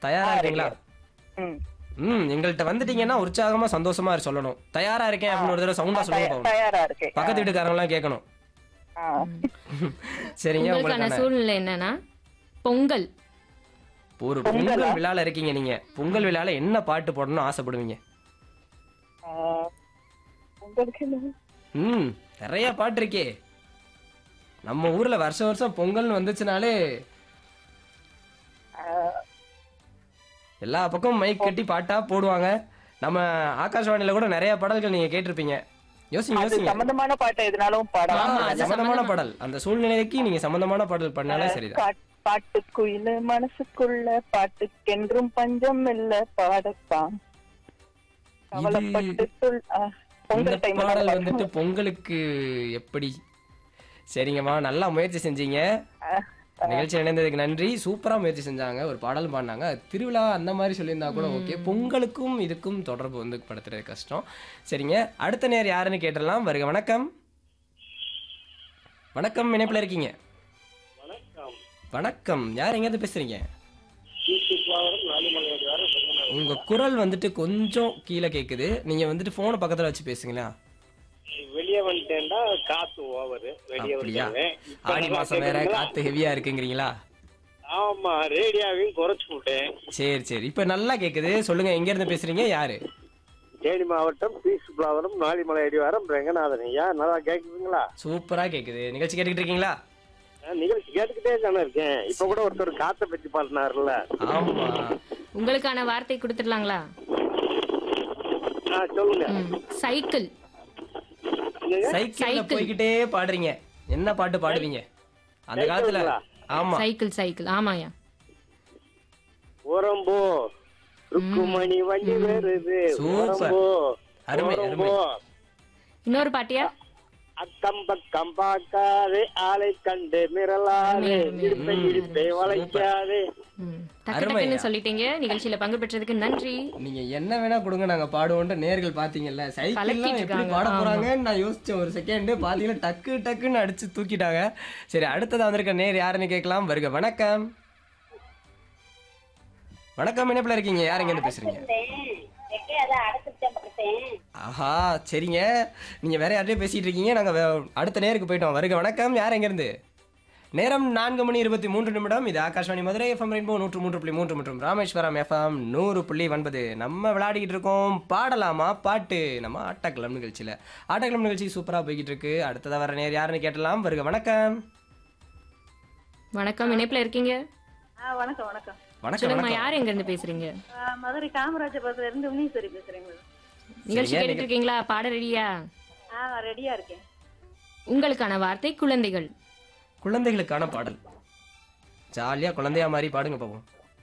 தயாரா இருக்கீங்களா ம் ம் எங்கள்கிட்ட வந்துட்டீங்கன்னா உற்சாகமா சந்தோஷமா சொல்லணும் தயாரா இருக்கேன் அப்படின்னு ஒரு தடவை சவுண்டா சொல்லுங்க தயா- பாப்போம். தயாரா இருக்கேன் பக்கத்து வீட்டுக்காரங்க எல்லாம் கேட்கணும் ஆ. சரிங்க உங்களுக்கான உங்களுக்கான சூழ்நிலை என்னன்னா பொங்கல் ஒரு பொங்கல் விழால இருக்கீங்க நீங்க பொங்கல் விழால என்ன பாட்டு போடணும்னு ஆசைப்படுவீங்க ஆ. உங்களுக்கு என்ன? ம் நிறைய பாட்டு இருக்கே நம்ம ஊர்ல வருஷம் வருஷம் பொங்கல்னு வந்துச்சுனாலே ஆ, எல்லா பக்கமும் மைக் கட்டி பாட்டா போடுவாங்க நம்ம ஆகாஷவாணியில கூட நிறைய பாடல்கள் நீங்க கேட்டிருப்பீங்க யோசிங்க அது யோசிங்க சம்பந்தமான பாட்டு எதுனாலும் ஆ, பாடலாம் அது சம்பந்தமான சம்பந்தமா- பாடல் அந்த சூழ்நிலைக்கு நீங்க சம்பந்தமான பாடல் பண்ணாலே சரிதான் பாட்- பாட்டுக்குயில மனசுக்குள்ள பாட்டுக்கென்றும் பஞ்சம் இல்ல பாடத்தான் கவலைப்பட்டு சொல் ஆ, இந்த பொங்கல் டைம் பாடல் வந்துட்டு பொங்கலுக்கு எப்படி சரிங்கம்மா நல்லா முயற்சி செஞ்சீங்க நிகழ்ச்சி இணைந்ததுக்கு நன்றி சூப்பரா முயற்சி செஞ்சாங்க ஒரு பாடல் பாடினாங்க அது திருவிழா அந்த மாதிரி சொல்லியிருந்தா கூட ஓகே பொங்கலுக்கும் இதுக்கும் தொடர்பு வந்து படுத்துறது கஷ்டம் சரிங்க அடுத்த நேர் யாருன்னு கேட்டுடலாம் வருக வணக்கம் வணக்கம் இணைப்புல இருக்கீங்க வணக்கம் யார் எங்கேருந்து பேசுறீங்க உங்க குரல் வந்துட்டு கொஞ்சம் கீழே கேக்குது நீங்க வந்துட்டு போனை பக்கத்துல வச்சு பேசுங்களா வெளியே வந்துட்டேன்டா காத்து ஓவரு வெளியே அப்படியா வந்துட்டேன் இப்ப ஆடி நல்லா மாசம் வேற கேக்குதுங்களா? காத்து ஹெவியா இருக்குங்கிறீங்களா ஆமா ரேடியோவையும் குறைச்சு விட்டேன் சரி சரி இப்ப நல்லா கேக்குது சொல்லுங்க எங்க இருந்து பேசுறீங்க யாரு தேனி மாவட்டம் பீஸ் பிளாவரம் நாளிமலை அடிவாரம் ரெங்கநாதன் ஐயா நல்லா கேக்குதுங்களா சூப்பரா கேக்குது நிகழ்ச்சி கேட்டுக்கிட்டு இருக்கீங்களா நான் நிகழ்ச்சி கேட்டுக்கிட்டே தானே இருக்கேன் இப்ப கூட ஒருத்தர் காத்த பத்தி பாடினாருல்ல ஆமா உங்களுக்கான வார்த்தை கொடுத்துடலாங்களா ஆ சொல்லுங்க ம், சைக்கிள் என்னங்க? சைக்கிள்ல சைக்கிள். போய்கிட்டே பாடுறீங்க என்ன பாட்டு பாடுவீங்க அந்த காலத்துல சைக்கிளுங்களா? ஆமா சைக்கிள் சைக்கிள் ஆமாயா ஓரம்போ ருக்குமணி வண்டி வருது சூப்பர். ஓரம்போ அருமை, ஓரம்போ இன்னொரு பாட்டியா அக்கம் பக்கம் பார்க்காதே ஆளை கண்டு மிரளாதே அருமை, இடுப்பை ம். இடுப்பை வளைக்காதே ம், டக்கு அருமையா. டக்குன்னு சொல்லிட்டீங்க நிகழ்ச்சியில பங்கு பெற்றதுக்கு நன்றி நீங்க என்ன வேணா கொடுங்க நாங்க பாடுவோம்ட்டு நேர்கள் பாத்தீங்கல்ல சைக்கிள்லாம் கலக்கிட்டு எப்படி இருக்காங்க, பாட ஆமா. போறாங்கன்னு நான் யோசிச்சேன் ஒரு செகண்ட் பாத்தீங்கன்னா டக்கு டக்குன்னு அடிச்சு தூக்கிட்டாங்க சரி அடுத்ததா வந்திருக்க நேர் யாருன்னு கேட்கலாம் வருக வணக்கம் வணக்கம் இணைப்புல இருக்கீங்க யார் எங்க இருந்து பேசுறீங்க ஆஹா சரிங்க நீங்க வேற யார்கிட்டயும் பேசிட்டு இருக்கீங்க நாங்க வே- அடுத்த நேருக்கு போயிட்டோம் வருக வணக்கம் யார் எங்க இருந்து நேரம் நான்கு மணி இருபத்தி மூன்று நிமிடம் இது ஆகாஷ்வாணி மதுரை எஃப்எம் ரெயின்போ நூற்று மூன்று புள்ளி மூன்று மற்றும் ராமேஸ்வரம் எஃப்எம் நூறு புள்ளி ஒன்பது நம்ம விளையாடிக்கிட்டு இருக்கோம் பாடலாமா பாட்டு நம்ம ஆட்டக்கிழம் நிகழ்ச்சியில ஆட்டக்கிழம் நிகழ்ச்சி சூப்பரா போய்கிட்டு இருக்கு அடுத்ததா வர நேர் யாருன்னு கேட்டலாம் வருக வணக்கம் வணக்கம் இணைப்புல இருக்கீங்க ஆ வணக்கம் வணக்கம் வணக்கம் சொல்லுங்கம்மா வணக்கம் யார் எங்க இருந்து பேசுறீங்க ஆ, மதுரை காமராஜபுரத்துல இருந்து உன்னீஸ்வரி பேசுறேங்க நிகழ்ச்சி சரிங்க, கேட்டுட்டு இருக்கீங்களா பாட ரெடியா ஆ நான் ரெடியா இருக்கேன் உங்களுக்கான வார்த்தை குழந்தைகள் குழந்தைகளுக்கான பாடல் ஜாலியா குழந்தையா மாதிரி பாடுங்க பாப்போம்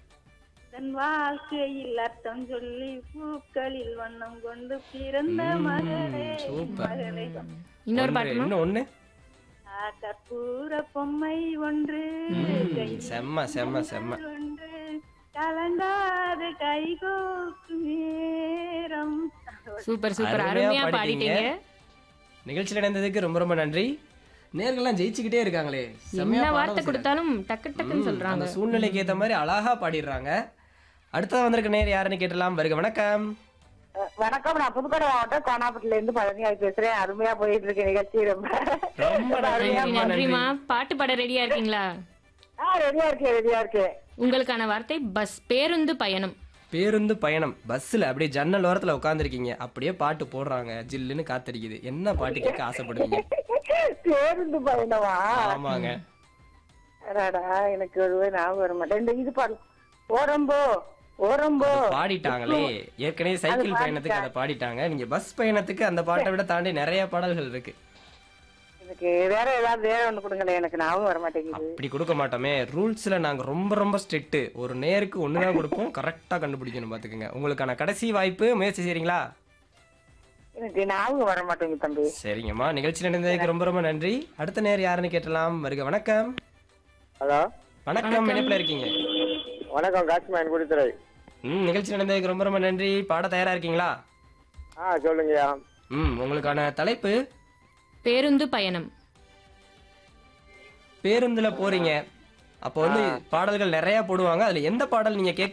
தன் வாழ்க்கையில் அர்த்தம் சொல்லி பூக்களில் வண்ணம் கொண்டு பிறந்த மகளே சூப்பர். மகளே இன்னொரு ஒன்று, பாட்டுமா இன்னும் ஒண்ணு ஆ, கற்பூர பொம்மை ஒன்று ம், கையில் செம்ம செம்ம செம்ம ஒன்று கலங்காத கைகோக்கும் நேரம் சூப்பர் சூப்பர் அருமையா அருமையா பாடிட்டீங்க. பாடிட்டீங்க நிகழ்ச்சியில் இணைந்ததுக்கு ரொம்ப ரொம்ப நன்றி நேர்கள்லாம் ஜெயிச்சுக்கிட்டே இருக்காங்களே செம்மையா என்ன பாட வார்த்தை வச்சிருக்காங்க. கொடுத்தாலும் டக்கு டக்குன்னு ம், சொல்றாங்க அந்த சூழ்நிலைக்கு ஏத்த மாதிரி அழகா பாடிடுறாங்க அடுத்ததா வந்திருக்க நேர் யாருன்னு கேட்டலாம் வருக வணக்கம் வணக்கம் நான் புதுக்கோட்டை மாவட்டம் கோனாப்பட்டில இருந்து பழனியாய் பேசுறேன் அருமையா போயிட்டு இருக்கு நிகழ்ச்சி ரொம்ப ரொம்ப நன்றி நன்றி ரொம்ப நன்றி நன்றிமா பாட்டு பாட ரெடியா இருக்கீங்களா ஆ ரெடியா இருக்கேன் ரெடியா இருக்கேன் உங்களுக்கான வார்த்தை பஸ் பேருந்து பயணம் பேருந்து பயணம் பஸ்ல அப்படியே ஜன்னல் ஓரத்துல உட்காந்துருக்கீங்க அப்படியே பாட்டு போடுறாங்க ஜில்லுன்னு காத்தடிக்குது என்ன பாட்டு கேட்க ஆசைப்படுவீங்க பேருந்து பயணமா ஆமாங்க அடாடா எனக்கு ஒரு ஞாபகம் வர மாட்டேன் இந்த இது பாடு ஓரம்போ ஓரம்போ பாடிட்டாங்களே ஏற்கனவே சைக்கிள் பயணத்துக்கு அதை பாடிட்டாங்க நீங்க பஸ் பயணத்துக்கு அந்த பாட்டை விட தாண்டி நிறைய பாடல்கள் இருக்கு எனக்கு வேற ஏதாவது வேற ஒண்ணு கொடுங்களேன் எனக்கு ஞாபகம் வர மாட்டேங்குது அப்படி கொடுக்க மாட்டோமே ரூல்ஸ்ல நாங்க ரொம்ப ரொம்ப ஸ்ட்ரிக்ட் ஒரு நேருக்கு ஒண்ணுதான் கொடுப்போம் கரெக்டா கண்டுபிடிக்கணும் பாத்துக்கோங்க உங்களுக்கான கடைசி வாய்ப்பு முயற்சி செய்றீங்களா எனக்கு ஞாபகம் வர மாட்டேங்குது தம்பி சரிங்கம்மா நிகழ்ச்சி நடந்ததுக்கு ரொம்ப ரொம்ப நன்றி அடுத்த நேர் யாருன்னு கேட்டலாம் வருக வணக்கம் ஹலோ வணக்கம் இணைப்புல இருக்கீங்க வணக்கம் காட்சிமாயன் குடித்துறை ம் நிகழ்ச்சி நடந்ததுக்கு ரொம்ப ரொம்ப நன்றி பாட தயாரா இருக்கீங்களா ஆ சொல்லுங்கய்யா ம் உங்களுக்கான தலைப்பு பேருந்து பயணம் பேருந்துல போறீங்க அப்போ வந்து பாடல்கள் நிறைய போடுவாங்க அதுல எந்த பாடல் நீங்க கேட்க